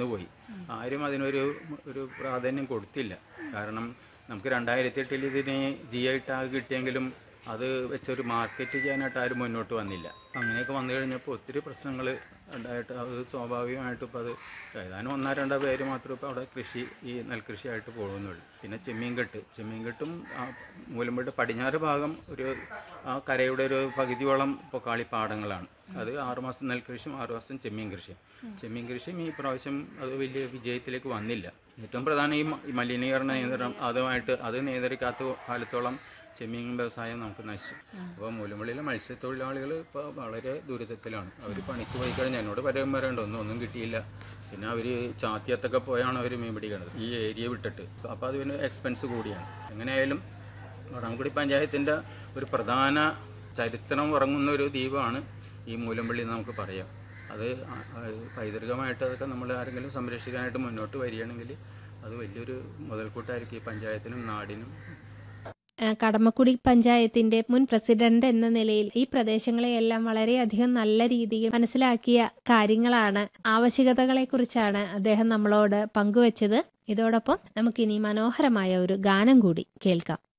നിന്നുപോയി ആരും അതിനൊരു ഒരു പ്രാധാന്യം കൊടുത്തില്ല കാരണം നമുക്ക് രണ്ടായിരത്തി എട്ടിൽ ഇതിന് ജി ഐ ടാഗ് കിട്ടിയെങ്കിലും അത് വെച്ചൊരു മാർക്കറ്റ് ചെയ്യാനായിട്ട് ആരും മുന്നോട്ട് വന്നില്ല അങ്ങനെയൊക്കെ വന്നു കഴിഞ്ഞപ്പോൾ ഒത്തിരി പ്രശ്നങ്ങൾ ഉണ്ടായിട്ട് അത് സ്വാഭാവികമായിട്ടും ഇപ്പോൾ അത് ഏതാനും ഒന്നോ രണ്ടോ പേര് മാത്രമേ ഇപ്പോൾ അവിടെ കൃഷി ഈ നെൽകൃഷിയായിട്ട് പോകുന്നുള്ളൂ പിന്നെ ചെമ്മീൻകെട്ട് ചെമ്മീൻകെട്ടും ആ മൂലമ്പട്ട് പടിഞ്ഞാറ് ഭാഗം ഒരു ആ കരയുടെ ഒരു പകുതിയോളം ഇപ്പോൾ കാളിപ്പാടങ്ങളാണ് അത് ആറുമാസം നെൽകൃഷിയും ആറുമാസം ചെമ്മീൻ കൃഷിയും ചെമ്മീൻ കൃഷിയും ഈ പ്രാവശ്യം അത് വലിയ വിജയത്തിലേക്ക് വന്നില്ല ഏറ്റവും പ്രധാനം ഈ മ- ഈ മലിനീകരണ നിയന്ത്രണം അതുമായിട്ട് അത് നിയന്ത്രിക്കാത്ത കാലത്തോളം ചെമ്മീൻ വ്യവസായം നമുക്ക് നശിച്ചു അപ്പോൾ മൂലമ്പള്ളിയിലെ മത്സ്യത്തൊഴിലാളികൾ ഇപ്പോൾ വളരെ ദുരിതത്തിലാണ് അവർ പണിക്ക് പോയി കഴിഞ്ഞാൽ എന്നോട് പരം പറയണ്ട ഒന്നും ഒന്നും കിട്ടിയില്ല പിന്നെ അവർ ചാത്തിയത്തൊക്കെ പോയാണ് അവർ മീൻ പിടിക്കണത് ഈ ഏരിയ വിട്ടിട്ട് അപ്പോൾ അതിന് എക്സ്പെൻസ് കൂടിയാണ് എങ്ങനെയായാലും വടംകുടി പഞ്ചായത്തിൻ്റെ ഒരു പ്രധാന ചരിത്രം ഉറങ്ങുന്ന ഒരു ദ്വീപാണ് ഈ മൂലമ്പള്ളി എന്ന് നമുക്ക് പറയാം അത് ആ- ആ പൈതൃകമായിട്ട് അതൊക്കെ നമ്മൾ ആരെങ്കിലും സംരക്ഷിക്കാനായിട്ട് മുന്നോട്ട് വരികയാണെങ്കിൽ അത് വലിയൊരു മുതൽക്കൂട്ടായിരിക്കും ഈ പഞ്ചായത്തിനും നാടിനും ഏഹ് കടമക്കുടി പഞ്ചായത്തിന്റെ മുൻ പ്രസിഡന്റ് എന്ന നിലയിൽ ഈ പ്രദേശങ്ങളെയെല്ലാം വളരെയധികം നല്ല രീതിയിൽ മനസ്സിലാക്കിയ കാര്യങ്ങളാണ് ആവശ്യകതകളെക്കുറിച്ചാണ് അദ്ദേഹം നമ്മളോട് പങ്കുവച്ചത് ഇതോടൊപ്പം നമുക്കിനി മനോഹരമായ ഒരു ഗാനം കൂടി കേൾക്കാം